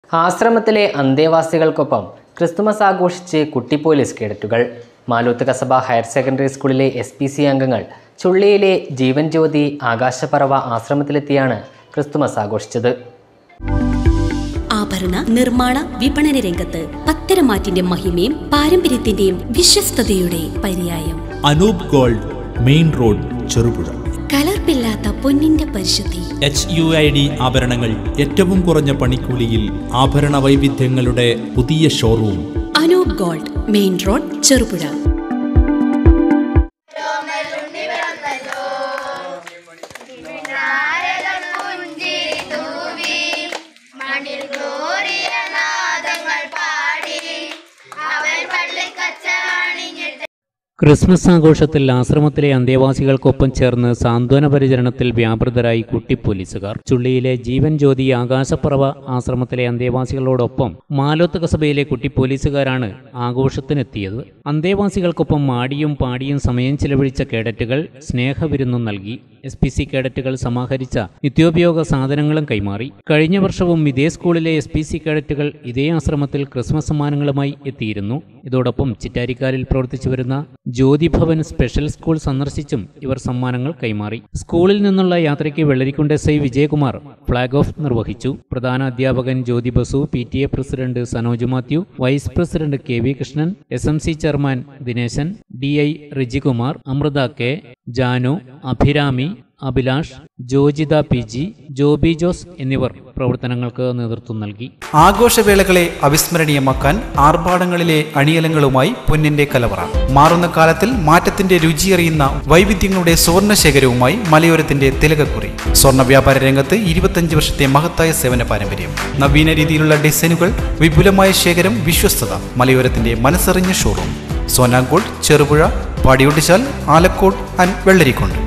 ആശ്രമത്തിലെ അന്തേവാസികൾക്കൊപ്പം ക്രിസ്തുമസ് ആഘോഷിച്ച് കുട്ടി പോലീസ് കേഡറ്റുകൾ മാലൂത്ത് കസബ ഹയർ സെക്കൻഡറി സ്കൂളിലെ എസ് പി സി അംഗങ്ങൾ ചുള്ളിയിലെ ജീവൻ ജ്യോതി ആകാശപ്പറവ ആശ്രമത്തിലെത്തിയാണ് ക്രിസ്തുമസ് ആഘോഷിച്ചത് ആഭരണ നിർമ്മാണ വിപണന രംഗത്ത് പത്തരമാറ്റിന്റെ മഹിമയും പാരമ്പര്യത്തിന്റെയും വിശ്വസ്തയുടെ പര്യായം Anoop gold main road Cherupuzha കലർപ്പില്ലാത്ത പൊന്നിന്റെ പരിശുദ്ധി എച്ച് യു ഐ ഡി ആഭരണങ്ങൾ ഏറ്റവും കുറഞ്ഞ പണിക്കൂലിയിൽ ആഭരണ വൈവിധ്യങ്ങളുടെ പുതിയ showroom Anoop gold main road Cherupuzha നാരകം പുഞ്ചിരി തൂവി മണിൽ ഗ്ലോറിയ നാദങ്ങൾ പാടി അവൻ പള്ളിക്കച്ചാണിഞ്ഞിട്ട് ക്രിസ്മസ് ആഘോഷത്തിൽ ആശ്രമത്തിലെ അന്തേവാസികൾക്കൊപ്പം ചേർന്ന് സാന്ത്വന പരിചരണത്തിൽ വ്യാപൃതരായി കുട്ടി പോലീസുകാർ ചുള്ളിയിലെ ജീവൻ ജ്യോതി ആകാശപ്പറവ ആശ്രമത്തിലെ അന്തേവാസികളോടൊപ്പം മാലോത്ത് കസബയിലെ കുട്ടി പോലീസുകാരാണ് ആഘോഷത്തിനെത്തിയത് അന്തേവാസികൾക്കൊപ്പം മാടിയും പാടിയും സമയം ചിലവഴിച്ച കേഡറ്റുകൾ സ്നേഹവിരുന്നും നൽകി എസ് പി സി കേഡറ്റുകൾ സമാഹരിച്ച നിത്യോപയോഗ സാധനങ്ങളും കൈമാറി കഴിഞ്ഞ വർഷവും ഇതേ സ്കൂളിലെ എസ് പി സി കേഡറ്റുകൾ ഇതേ ആശ്രമത്തിൽ ക്രിസ്മസ് സമ്മാനങ്ങളുമായി എത്തിയിരുന്നു ഇതോടൊപ്പം ചിറ്റാരിക്കാരിൽ പ്രവർത്തിച്ചു വരുന്ന ജ്യോതിഭവൻ സ്പെഷ്യൽ സ്കൂൾ സന്ദർശിച്ചും ഇവർ സമ്മാനങ്ങൾ കൈമാറി സ്കൂളിൽ നിന്നുള്ള യാത്രയ്ക്ക് Vellarikundu S I Vijayakumar flag off നിർവഹിച്ചു പ്രധാന അധ്യാപകൻ Jyothi Basu P T A president Sanoj Mathew vice president K V Krishnan S M C chairman Dineshan D I Rijikumar Amritha K Janu Abhirami Abhilash Jojitha P G Joby Jose എന്നിവർ പ്രവർത്തനങ്ങൾക്ക് നേതൃത്വം നൽകി ആഘോഷവേളകളെ അവിസ്മരണീയമാക്കാൻ ആർഭാടങ്ങളിലെ അണിയലങ്ങളുമായി പൊന്നിന്റെ കലവറ മാറുന്ന കാലത്തിൽ മാറ്റത്തിന്റെ രുചിയറിയുന്ന വൈവിധ്യങ്ങളുടെ സുവർണ ശേഖരവുമായി മലയോരത്തിന്റെ തിലകക്കുറി സ്വർണ്ണ വ്യാപാര രംഗത്ത് ഇരുപത്തഞ്ച് വർഷത്തെ മഹത്തായ സേവന പാരമ്പര്യം നവീന രീതിയിലുള്ള ഡിസൈനുകൾ വിപുലമായ ശേഖരം വിശ്വസ്തത മലയോരത്തിന്റെ മനസ്സറിഞ്ഞ ഷോറൂം സോനാഗോൾഡ് ചെറുപുഴ പാടിയൊട്ടിച്ചാൽ ആലക്കോട് ആൻഡ് വെള്ളരിക്കുണ്ട്